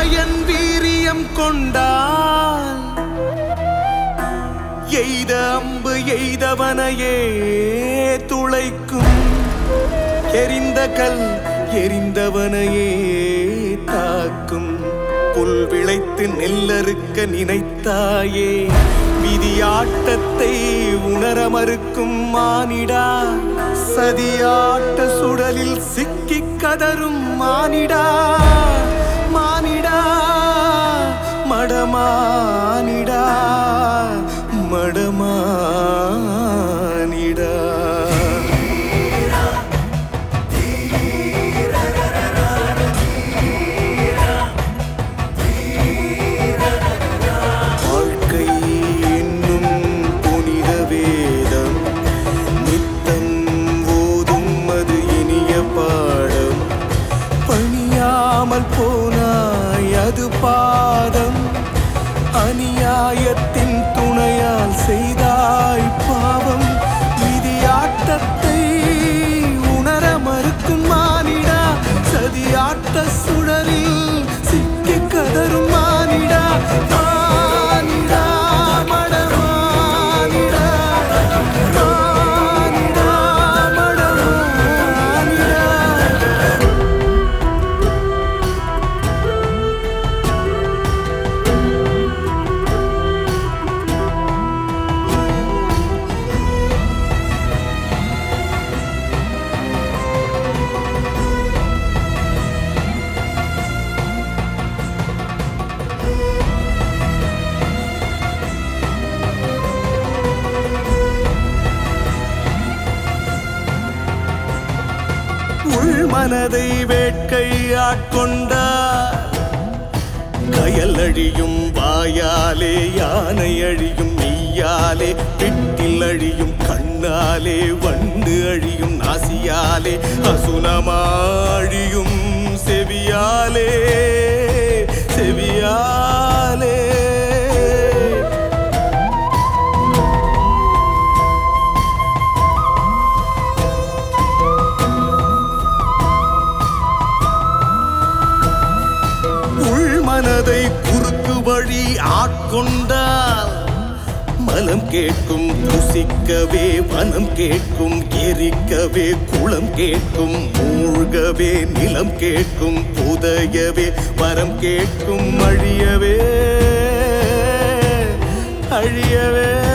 மாயன் வீரியம் கொண்டால் எய்த அம்பு எய்தவனையே துளைக்கும் எரிந்த கல் எரிந்தவனையே தாக்கும் புல் விளைத்து நெல்லறுக்க நினைத்தாயே விதியாட்டத்தை உணர மறுக்கும் மானிடா சதியாட்ட சுடலில் சிக்கிக் கதரும் மானிடா மானிடா மடமானிடா மடமானிடா வாழ்க்கை என்னும் புனித வேதம் நித்தம் ஓதும் அது இனிய பாடம் பணியாமல் போனாய் அது பாதம் அநியாயத்தின் துணையால் செய்தாய் பாவம் விதியாட்டத்தை உணர மறுக்கும் மானிடா சதியாட்ட சுடரில் சிக்கி கதரும் மானிடா மானிடா மடமானிடா மானிடா மடமானிடா உள் மனதை வேட்கை ஆட்கொண்டார் கயல் அழியும் வாயாலே யானை அழியும் மெய்யாலே பிட்டில் அழியும் கண்ணாலே வண்டு அழியும் நாசியாலே அசுனமாழியும் செவியாலே செவியாலே உள் மனதை குறுக்கு வழி ஆட்கொண்டால் மனம் கேட்கும் புசிக்கவே வனம் கேட்கும் எரிக்கவே குளம் கேட்கும் மூழ்கவே நிலம் கேட்கும் புதையவே வரம் கேட்கும் அழியவே அழியவே